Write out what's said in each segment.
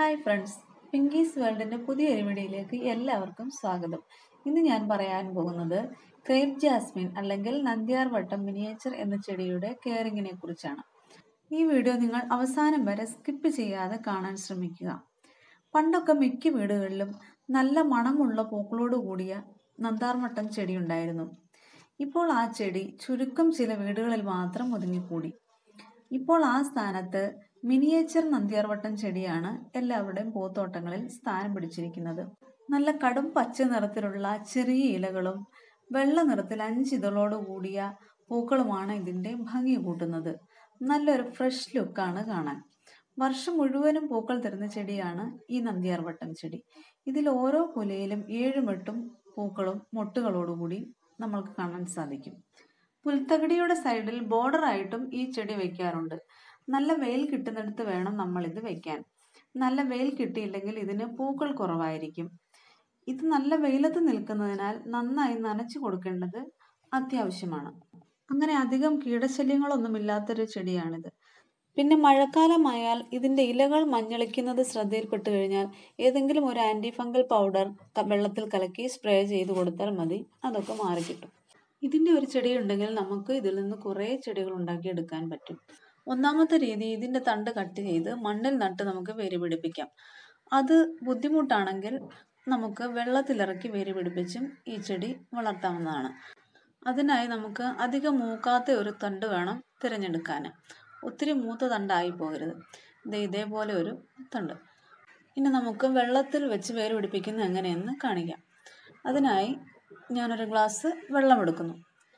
hi friends pinkies വേൾഡിൻ്റെ പുതിയൊരു വീഡിയോയിലേക്ക് എല്ലാവർക്കും സ്വാഗതം ഇന്ന് ഞാൻ പറയാൻ പോകുന്നത് ക്രേപ്പ് ജാസ്മിൻ അല്ലെങ്കിൽ നന്ദ്യാർ വട്ടം മിനിയേച്ചർ എന്ന ചെടിയുടെ കെയറിങ്ങിനെ കുറിച്ചാണ് ഈ വീഡിയോ നിങ്ങൾ അവസാനം വരെ സ്കിപ്പ് ചെയ്യാതെ കാണാൻ ശ്രമിക്കുക പണ്ടൊക്കെ മിക്ക വീടുകളിലും നല്ല മണമുള്ള പൂക്കളോട് കൂടിയ നന്ദാർവട്ടം ചെടി ഉണ്ടായിരുന്നു ഇപ്പോൾ ആ ചെടി ചുരുക്കം ചില വീടുകളിൽ മാത്രം ഒതുങ്ങിക്കൂടി ഇപ്പോൾ ആ സ്ഥാനത്ത് മിനിയേച്ചർ നന്ദ്യാർവട്ടം ചെടിയാണ് എല്ലാവരുടെയും പൂത്തോട്ടങ്ങളിൽ സ്ഥാനം പിടിച്ചിരിക്കുന്നത് നല്ല കടും പച്ച നിറത്തിലുള്ള ചെറിയ ഇലകളും വെള്ള നിറത്തിൽ അഞ്ചിതളോട് കൂടിയ പൂക്കളുമാണ് ഇതിൻ്റെ ഭംഗി കൂട്ടുന്നത് നല്ലൊരു ഫ്രഷ് ലുക്കാണ് കാണാൻ വർഷം മുഴുവനും പൂക്കൾ തരുന്ന ചെടിയാണ് ഈ നന്ദ്യാർവട്ടം ചെടി ഇതിൽ ഓരോ കുലയിലും ഏഴും എട്ടും പൂക്കളും മൊട്ടുകളോടുകൂടി നമ്മൾക്ക് കാണാൻ സാധിക്കും പുൽത്തകടിയുടെ സൈഡിൽ ബോർഡറായിട്ടും ഈ ചെടി വെക്കാറുണ്ട് നല്ല വെയിൽ കിട്ടുന്നിടത്ത് വേണം നമ്മൾ ഇത് വെക്കാൻ നല്ല വെയിൽ കിട്ടിയില്ലെങ്കിൽ ഇതിന് പൂക്കൾ കുറവായിരിക്കും ഇത് നല്ല വെയിലത്ത് നിൽക്കുന്നതിനാൽ നന്നായി നനച്ചു കൊടുക്കേണ്ടത് അത്യാവശ്യമാണ് അങ്ങനെ അധികം കീടശല്യങ്ങളൊന്നുമില്ലാത്തൊരു ചെടിയാണിത് പിന്നെ മഴക്കാലമായാൽ ഇതിൻ്റെ ഇലകൾ മഞ്ഞളിക്കുന്നത് ശ്രദ്ധയിൽപ്പെട്ട് കഴിഞ്ഞാൽ ഏതെങ്കിലും ഒരു ആൻറ്റി ഫംഗൽ പൗഡർ വെള്ളത്തിൽ കലക്കി സ്പ്രേ ചെയ്ത് കൊടുത്താൽ മതി അതൊക്കെ മാറിക്കിട്ടും ഇതിൻ്റെ ഒരു ചെടി ഉണ്ടെങ്കിൽ നമുക്ക് ഇതിൽ നിന്ന് കുറേ ചെടികൾ ഉണ്ടാക്കിയെടുക്കാൻ പറ്റും ഒന്നാമത്തെ രീതി ഇതിൻ്റെ തണ്ട് കട്ട് ചെയ്ത് മണ്ണിൽ നട്ട് നമുക്ക് വേര് പിടിപ്പിക്കാം അത് ബുദ്ധിമുട്ടാണെങ്കിൽ നമുക്ക് വെള്ളത്തിലിറക്കി വേര് പിടിപ്പിച്ചും ഈ ചെടി വളർത്താവുന്നതാണ് അതിനായി നമുക്ക് അധികം മൂക്കാത്ത ഒരു തണ്ട് വേണം തിരഞ്ഞെടുക്കാൻ ഒത്തിരി മൂത്ത തണ്ടായി പോകരുത് ഇത് ഇതേപോലെ ഒരു തണ്ട് ഇനി നമുക്ക് വെള്ളത്തിൽ വെച്ച് വേര് പിടിപ്പിക്കുന്നത് എങ്ങനെയെന്ന് കാണിക്കാം അതിനായി ഞാനൊരു ഗ്ലാസ് വെള്ളമെടുക്കുന്നു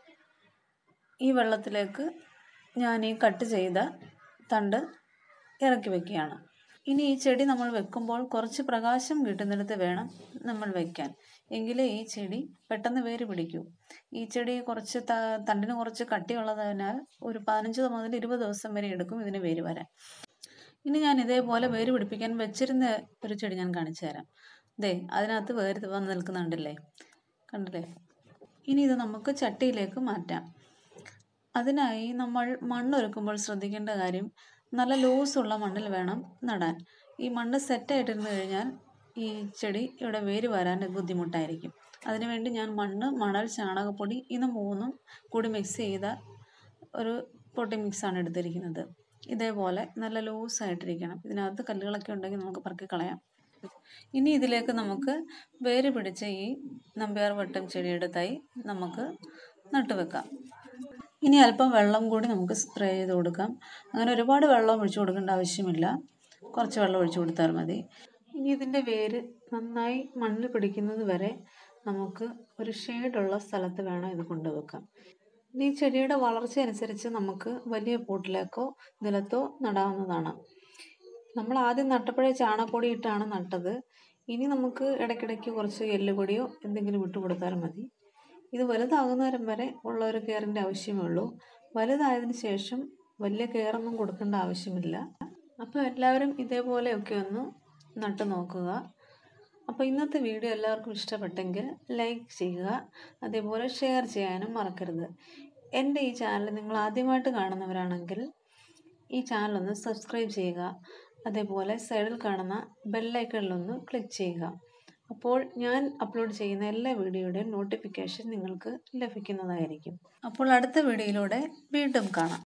ഈ വെള്ളത്തിലേക്ക് ഞാൻ ഈ കട്ട് ചെയ്ത തണ്ട് ഇറക്കി വെക്കുകയാണ് ഇനി ഈ ചെടി നമ്മൾ വെക്കുമ്പോൾ കുറച്ച് പ്രകാശം കിട്ടുന്നിടത്ത് വേണം നമ്മൾ വെക്കാൻ എങ്കിലേ ഈ ചെടി പെട്ടെന്ന് വേര് പിടിക്കൂ ഈ ചെടി കുറച്ച് തണ്ടിന് കുറച്ച് കട്ടിയുള്ളതിനാൽ ഒരു പതിനഞ്ച് മുതൽ ഇരുപത് ദിവസം വരെ എടുക്കും ഇതിന് വേര് വരാൻ ഇനി ഞാൻ ഇതേപോലെ വേര് പിടിപ്പിക്കാൻ വെച്ചിരുന്ന ഒരു ചെടി ഞാൻ കാണിച്ചു തരാം ദേ അതിനകത്ത് വേര് വന്ന് നിൽക്കുന്നുണ്ടല്ലേ കണ്ടില്ലേ ഇനി ഇത് നമുക്ക് ചട്ടിയിലേക്ക് മാറ്റാം അതിനായി നമ്മൾ മണ്ണൊരുക്കുമ്പോൾ ശ്രദ്ധിക്കേണ്ട കാര്യം നല്ല ലൂസുള്ള മണ്ണിൽ വേണം നടാൻ ഈ മണ്ണ് സെറ്റായിട്ടിരുന്നു കഴിഞ്ഞാൽ ഈ ചെടി ഇവിടെ വേര് വരാൻ ബുദ്ധിമുട്ടായിരിക്കും അതിനുവേണ്ടി ഞാൻ മണ്ണ് മണൽ ചാണകപ്പൊടി ഇത് മൂന്നും കൂടി മിക്സ് ചെയ്ത ഒരു പൊട്ടി മിക്സാണ് എടുത്തിരിക്കുന്നത് ഇതേപോലെ നല്ല ലൂസായിട്ടിരിക്കണം ഇതിനകത്ത് കല്ലുകളൊക്കെ ഉണ്ടെങ്കിൽ നമുക്ക് പറക്കി കളയാം ഇനി ഇതിലേക്ക് നമുക്ക് വേര് പിടിച്ച ഈ നമ്പ്യാർ വട്ടം ചെടിയുടെ തൈ നമുക്ക് നട്ടുവെക്കാം ഇനി അല്പം വെള്ളം കൂടി നമുക്ക് സ്പ്രേ ചെയ്ത് കൊടുക്കാം അങ്ങനെ ഒരുപാട് വെള്ളം ഒഴിച്ചു കൊടുക്കേണ്ട ആവശ്യമില്ല കുറച്ച് വെള്ളം ഒഴിച്ചു കൊടുത്താൽ മതി ഇനി ഇതിൻ്റെ വേര് നന്നായി മണ്ണിൽ പിടിക്കുന്നത് വരെ നമുക്ക് ഒരു ഷെയ്ഡുള്ള സ്ഥലത്ത് വേണം ഇത് കൊണ്ടുവെക്കാം ഇനി ഈ ചെടിയുടെ വളർച്ച അനുസരിച്ച് നമുക്ക് വലിയ പോട്ടിലേക്കോ നിലത്തോ നടാവുന്നതാണ് നമ്മൾ ആദ്യം നട്ടപ്പോഴേ ചാണകപ്പൊടി ഇട്ടാണ് നട്ടത് ഇനി നമുക്ക് ഇടയ്ക്കിടയ്ക്ക് കുറച്ച് എല്ലുപൊടിയോ എന്തെങ്കിലും ഇട്ട് കൊടുത്താൽ മതി ഇത് വലുതാകുന്നവരം വരെ ഉള്ള ഒരു കെയറിൻ്റെ ആവശ്യമേ ഉള്ളൂ വലുതായതിനു ശേഷം വലിയ കെയറൊന്നും കൊടുക്കേണ്ട ആവശ്യമില്ല അപ്പോൾ എല്ലാവരും ഇതേപോലെയൊക്കെ ഒന്ന് നട്ടു നോക്കുക അപ്പോൾ ഇന്നത്തെ വീഡിയോ എല്ലാവർക്കും ഇഷ്ടപ്പെട്ടെങ്കിൽ ലൈക്ക് ചെയ്യുക അതേപോലെ ഷെയർ ചെയ്യാനും മറക്കരുത് എൻ്റെ ഈ ചാനൽ നിങ്ങൾ ആദ്യമായിട്ട് കാണുന്നവരാണെങ്കിൽ ഈ ചാനൽ ഒന്ന് സബ്സ്ക്രൈബ് ചെയ്യുക അതേപോലെ സൈഡിൽ കാണുന്ന ബെല്ലൈക്കണിലൊന്ന് ക്ലിക്ക് ചെയ്യുക അപ്പോൾ ഞാൻ അപ്ലോഡ് ചെയ്യുന്ന എല്ലാ വീഡിയോയുടെയും നോട്ടിഫിക്കേഷൻ നിങ്ങൾക്ക് ലഭിക്കുന്നതായിരിക്കും അപ്പോൾ അടുത്ത വീഡിയോയിലൂടെ വീണ്ടും കാണാം